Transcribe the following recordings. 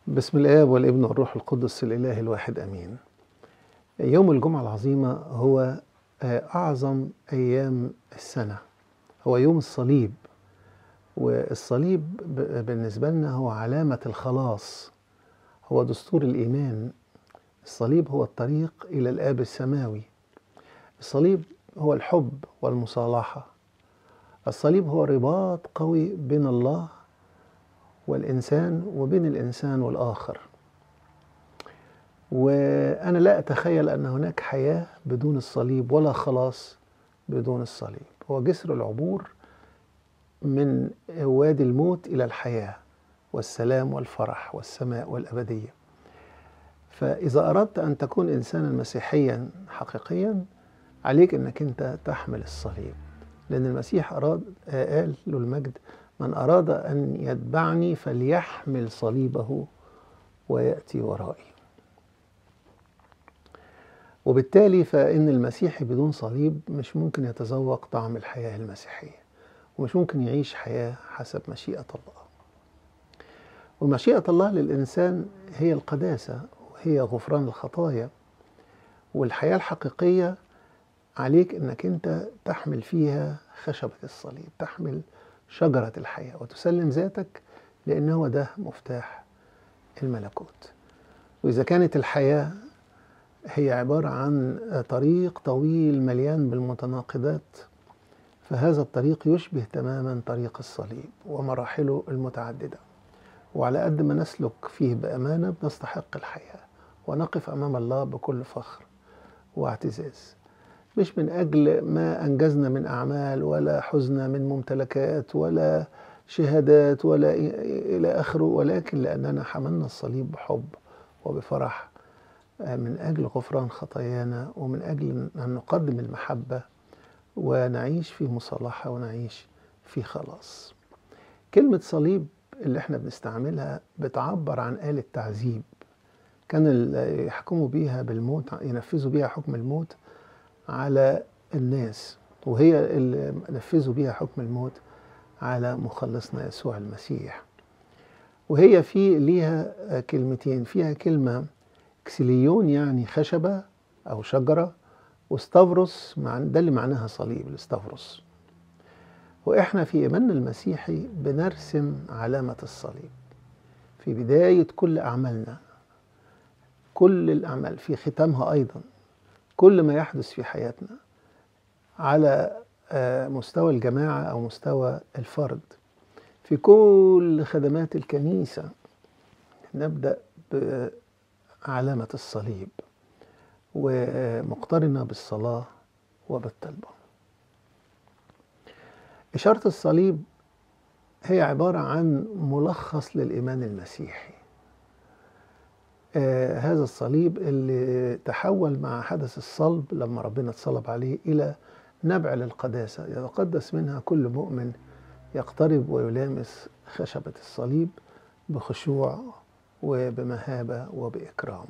بسم الآب والابن والروح القدس الإله الواحد أمين. يوم الجمعة العظيمة هو أعظم أيام السنة، هو يوم الصليب، والصليب بالنسبة لنا هو علامة الخلاص، هو دستور الإيمان، الصليب هو الطريق إلى الآب السماوي، الصليب هو الحب والمصالحة، الصليب هو رباط قوي بين الله والإنسان وبين الإنسان والآخر وأنا لا أتخيل أن هناك حياة بدون الصليب ولا خلاص بدون الصليب هو جسر العبور من وادي الموت إلى الحياة والسلام والفرح والسماء والأبدية فإذا أردت أن تكون إنسانا مسيحيا حقيقيا عليك أنك أنت تحمل الصليب لأن المسيح أراد قال له المجد من أراد أن يتبعني فليحمل صليبه ويأتي ورائي وبالتالي فإن المسيحي بدون صليب مش ممكن يتذوق طعم الحياة المسيحية ومش ممكن يعيش حياة حسب مشيئة الله ومشيئة الله للإنسان هي القداسة وهي غفران الخطايا والحياة الحقيقية عليك أنك أنت تحمل فيها خشبة الصليب تحمل شجرة الحياة وتسلم ذاتك لأن هو ده مفتاح الملكوت وإذا كانت الحياة هي عبارة عن طريق طويل مليان بالمتناقضات فهذا الطريق يشبه تماما طريق الصليب ومراحله المتعددة وعلى قد ما نسلك فيه بأمانة بنستحق الحياة ونقف أمام الله بكل فخر واعتزاز مش من أجل ما أنجزنا من أعمال ولا حزن من ممتلكات ولا شهادات ولا إلى آخره ولكن لأننا حملنا الصليب بحب وبفرح من أجل غفران خطايانا ومن أجل أن نقدم المحبة ونعيش في مصالحة ونعيش في خلاص كلمة صليب اللي احنا بنستعملها بتعبر عن آلة تعذيب كان يحكموا بيها بالموت ينفذوا بيها حكم الموت على الناس وهي اللي نفذوا بيها حكم الموت على مخلصنا يسوع المسيح وهي في ليها كلمتين فيها كلمة كسليون يعني خشبة أو شجرة واستفرس ده اللي معناها صليب الاستفرس وإحنا في إيماننا المسيحي بنرسم علامة الصليب في بداية كل أعمالنا كل الأعمال في ختامها أيضا كل ما يحدث في حياتنا على مستوى الجماعة أو مستوى الفرد في كل خدمات الكنيسة نبدأ بعلامة الصليب ومقترنة بالصلاة وبالطلبة إشارة الصليب هي عبارة عن ملخص للإيمان المسيحي آه هذا الصليب اللي تحول مع حدث الصلب لما ربنا اتصلب عليه إلى نبع للقداسة يتقدس منها كل مؤمن يقترب ويلامس خشبة الصليب بخشوع وبمهابة وبإكرام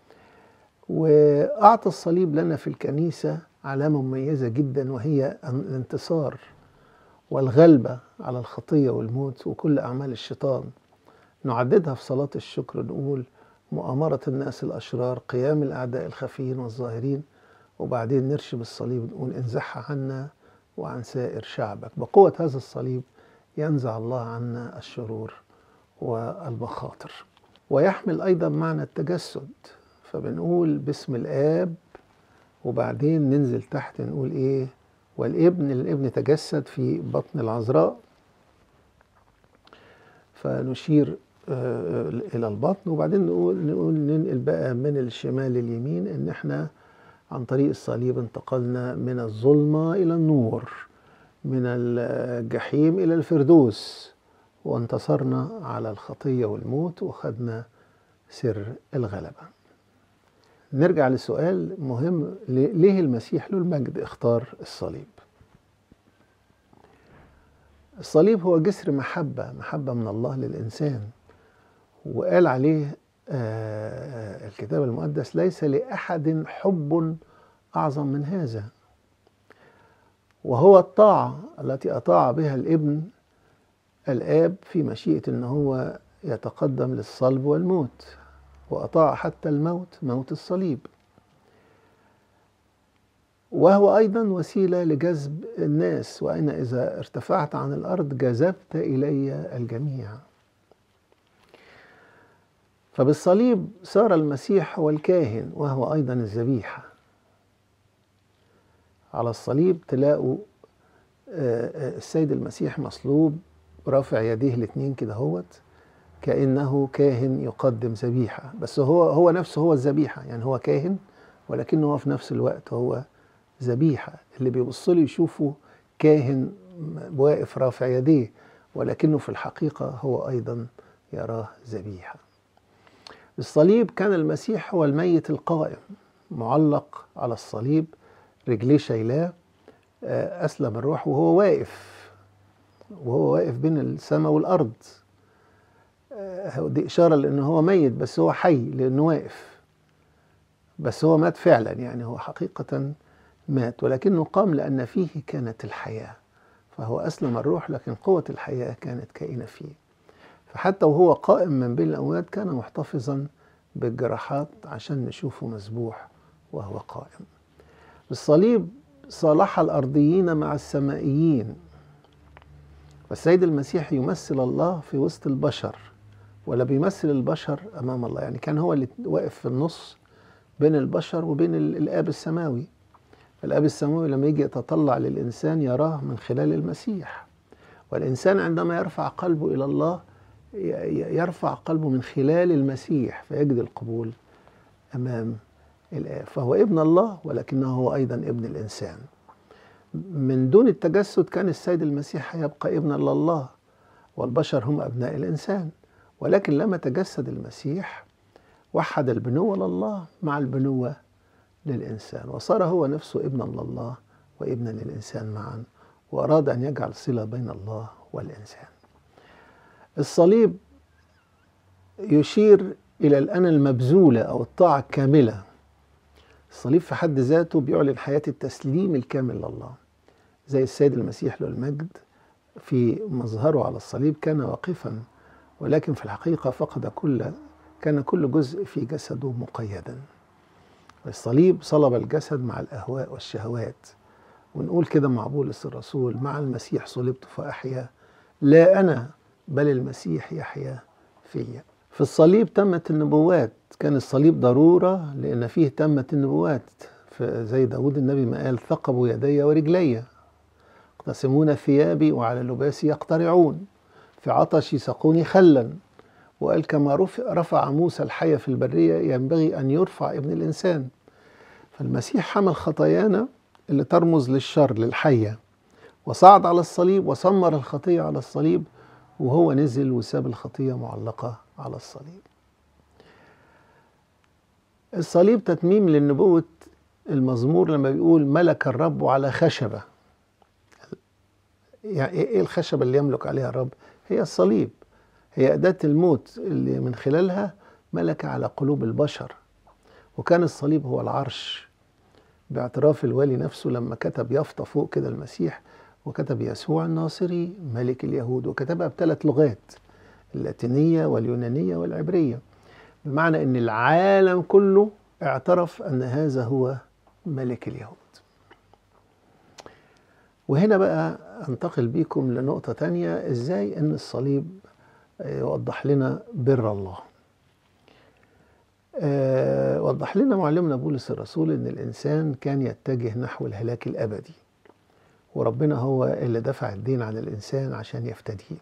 وأعطى الصليب لنا في الكنيسة علامة مميزة جدا وهي الانتصار والغلبة على الخطية والموت وكل أعمال الشيطان نعددها في صلاة الشكر نقول مؤامرة الناس الأشرار قيام الأعداء الخفيين والظاهرين وبعدين نرشم الصليب نقول انزعها عنا وعن سائر شعبك بقوة هذا الصليب ينزع الله عنا الشرور والمخاطر ويحمل أيضا معنى التجسد فبنقول باسم الآب وبعدين ننزل تحت نقول إيه والابن الابن تجسد في بطن العذراء فنشير الى البطن وبعدين نقول نقول ننقل بقى من الشمال لليمين ان احنا عن طريق الصليب انتقلنا من الظلمه الى النور من الجحيم الى الفردوس وانتصرنا على الخطيه والموت وخدنا سر الغلبه نرجع لسؤال مهم ليه المسيح له المجد اختار الصليب الصليب هو جسر محبة محبة من الله للإنسان وقال عليه آه الكتاب المقدس ليس لأحد حب أعظم من هذا وهو الطاعة التي أطاع بها الابن الآب في مشيئة أن هو يتقدم للصلب والموت وأطاع حتى الموت موت الصليب وهو أيضا وسيلة لجذب الناس وأنا إذا ارتفعت عن الأرض جذبت إلي الجميع فبالصليب صار المسيح هو الكاهن وهو أيضا الذبيحة على الصليب تلاقوا السيد المسيح مصلوب رافع يديه الاثنين كده هوت كأنه كاهن يقدم ذبيحة بس هو هو نفسه هو الذبيحة يعني هو كاهن ولكنه هو في نفس الوقت هو ذبيحة اللي بيبص له يشوفه كاهن واقف رافع يديه ولكنه في الحقيقة هو أيضا يراه ذبيحة الصليب كان المسيح هو الميت القائم معلق على الصليب رجليه شايلاه أسلم الروح وهو واقف وهو واقف بين السماء والأرض دي إشارة لأنه هو ميت بس هو حي لأنه واقف بس هو مات فعلا يعني هو حقيقة مات ولكنه قام لأن فيه كانت الحياة فهو أسلم الروح لكن قوة الحياة كانت كائنة فيه فحتى وهو قائم من بين الأموات كان محتفظا بالجراحات عشان نشوفه مذبوح وهو قائم الصليب صالح الأرضيين مع السمائيين والسيد المسيح يمثل الله في وسط البشر ولا بيمثل البشر أمام الله يعني كان هو اللي واقف في النص بين البشر وبين الآب السماوي الآب السماوي لما يجي يتطلع للإنسان يراه من خلال المسيح والإنسان عندما يرفع قلبه إلى الله يرفع قلبه من خلال المسيح فيجد القبول أمام الآب فهو ابن الله ولكنه هو أيضا ابن الإنسان من دون التجسد كان السيد المسيح يبقى ابنا لله والبشر هم أبناء الإنسان ولكن لما تجسد المسيح وحد البنوة لله مع البنوة للإنسان وصار هو نفسه ابنا لله وابنا للإنسان معا وأراد أن يجعل صلة بين الله والإنسان الصليب يشير إلى الأنا المبذولة أو الطاعة الكاملة الصليب في حد ذاته بيعلن حياة التسليم الكامل لله زي السيد المسيح له المجد في مظهره على الصليب كان واقفا ولكن في الحقيقة فقد كل كان كل جزء في جسده مقيدا الصليب صلب الجسد مع الأهواء والشهوات ونقول كده مع بولس الرسول مع المسيح صلبت فأحيا لا أنا بل المسيح يحيا فيا في الصليب تمت النبوات كان الصليب ضرورة لأن فيه تمت النبوات زي داود النبي ما قال ثقبوا يدي ورجلي يقتسمون ثيابي وعلى لباسي يقترعون في عطشي سقوني خلا وقال كما رفع موسى الحية في البرية ينبغي أن يرفع ابن الإنسان فالمسيح حمل خطايانا اللي ترمز للشر للحية وصعد على الصليب وسمر الخطية على الصليب وهو نزل وساب الخطية معلقة على الصليب الصليب تتميم للنبوة المزمور لما بيقول ملك الرب على خشبة يعني ايه الخشبة اللي يملك عليها الرب هي الصليب هي أداة الموت اللي من خلالها ملك على قلوب البشر وكان الصليب هو العرش باعتراف الوالي نفسه لما كتب يافطة فوق كده المسيح وكتب يسوع الناصري ملك اليهود وكتبها بثلاث لغات اللاتينية واليونانية والعبرية بمعنى أن العالم كله اعترف أن هذا هو ملك اليهود وهنا بقى أنتقل بيكم لنقطة تانية إزاي أن الصليب يوضح لنا بر الله أه وضح لنا معلمنا بولس الرسول ان الانسان كان يتجه نحو الهلاك الابدي وربنا هو اللي دفع الدين عن الانسان عشان يفتديه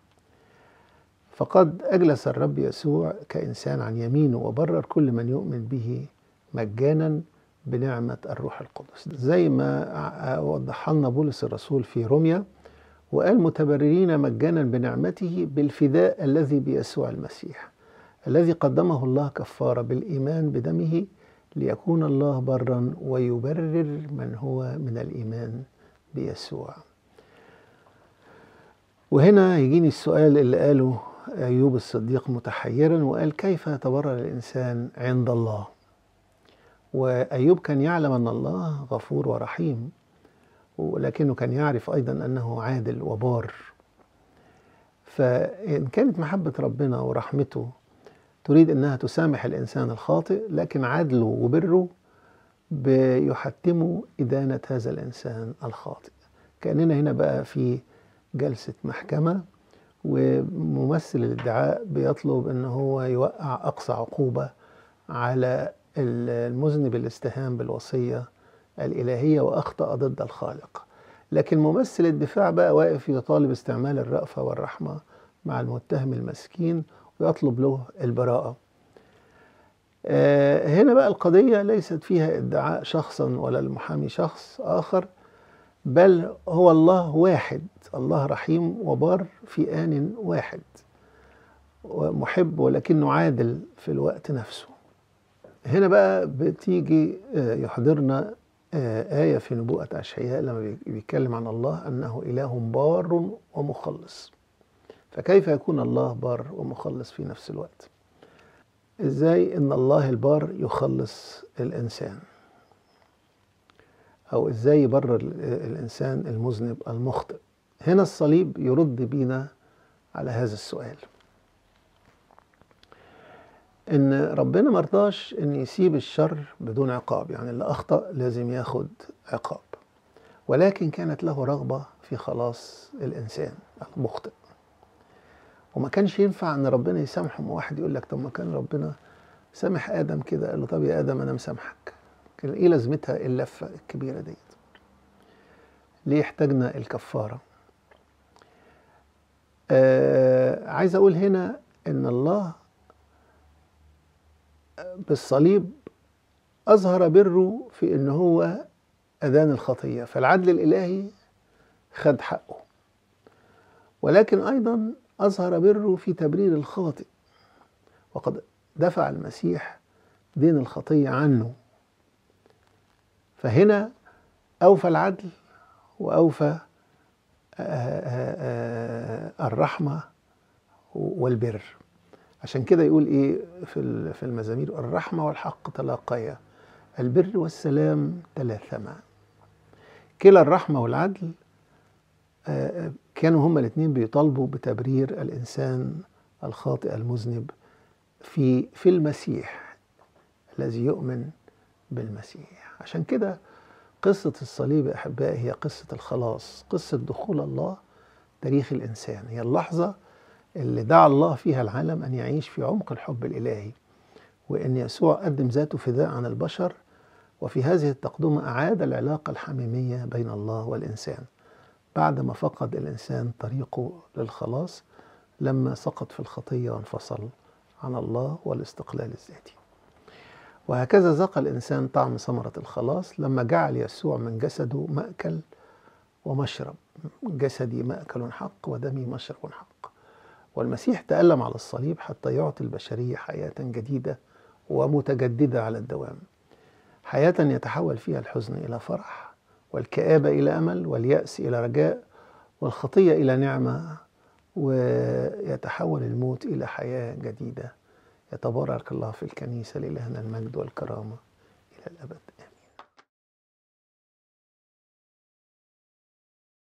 فقد اجلس الرب يسوع كانسان عن يمينه وبرر كل من يؤمن به مجانا بنعمه الروح القدس زي ما وضح لنا بولس الرسول في روميا وقال متبررين مجانا بنعمته بالفداء الذي بيسوع المسيح الذي قدمه الله كفاره بالايمان بدمه ليكون الله برا ويبرر من هو من الايمان بيسوع. وهنا يجيني السؤال اللي قاله ايوب الصديق متحيرا وقال كيف يتبرر الانسان عند الله؟ وايوب كان يعلم ان الله غفور ورحيم ولكنه كان يعرف ايضا انه عادل وبار. فإن كانت محبة ربنا ورحمته تريد أنها تسامح الإنسان الخاطئ لكن عدله وبره بيحتموا إدانة هذا الإنسان الخاطئ كأننا هنا بقى في جلسة محكمة وممثل الادعاء بيطلب ان هو يوقع اقصى عقوبة على المذنب الاستهان بالوصية الالهية واخطأ ضد الخالق لكن ممثل الدفاع بقى واقف يطالب استعمال الرأفة والرحمة مع المتهم المسكين ويطلب له البراءة هنا بقى القضية ليست فيها ادعاء شخصا ولا المحامي شخص آخر بل هو الله واحد الله رحيم وبار في آن واحد ومحب ولكنه عادل في الوقت نفسه هنا بقى بتيجي يحضرنا آية في نبوءة أشعياء لما بيتكلم عن الله أنه إله بار ومخلص فكيف يكون الله بار ومخلص في نفس الوقت إزاي أن الله البار يخلص الإنسان أو إزاي يبرر الإنسان المذنب المخطئ هنا الصليب يرد بينا على هذا السؤال ان ربنا مرضاش ان يسيب الشر بدون عقاب يعني اللي اخطا لازم ياخد عقاب ولكن كانت له رغبه في خلاص الانسان المخطئ وما كانش ينفع ان ربنا يسامحه واحد يقول لك طب ما كان ربنا سامح ادم كده قال له طب يا ادم انا مسامحك كان ايه لازمتها اللفه الكبيره ديت ليه احتاجنا الكفاره آه عايز اقول هنا ان الله بالصليب اظهر بره في ان هو اذان الخطيه فالعدل الالهي خد حقه ولكن ايضا اظهر بره في تبرير الخاطئ وقد دفع المسيح دين الخطيه عنه فهنا اوفى العدل واوفى الرحمه والبر عشان كده يقول ايه في في المزامير الرحمه والحق تلاقيا البر والسلام تلاثما كلا الرحمه والعدل كانوا هما الاثنين بيطالبوا بتبرير الانسان الخاطئ المذنب في في المسيح الذي يؤمن بالمسيح عشان كده قصة الصليب أحبائي هي قصة الخلاص قصة دخول الله تاريخ الإنسان هي اللحظة اللي دعا الله فيها العالم أن يعيش في عمق الحب الإلهي وأن يسوع قدم ذاته فداء عن البشر وفي هذه التقدمة أعاد العلاقة الحميمية بين الله والإنسان بعدما فقد الإنسان طريقه للخلاص لما سقط في الخطية وانفصل عن الله والاستقلال الذاتي وهكذا ذاق الإنسان طعم ثمرة الخلاص لما جعل يسوع من جسده مأكل ومشرب جسدي مأكل حق ودمي مشرب حق والمسيح تألم على الصليب حتى يعطي البشرية حياة جديدة ومتجددة على الدوام حياة يتحول فيها الحزن إلى فرح والكآبة إلى أمل واليأس إلى رجاء والخطية إلى نعمة ويتحول الموت إلى حياة جديدة يتبارك الله في الكنيسة لإلهنا المجد والكرامة إلى الأبد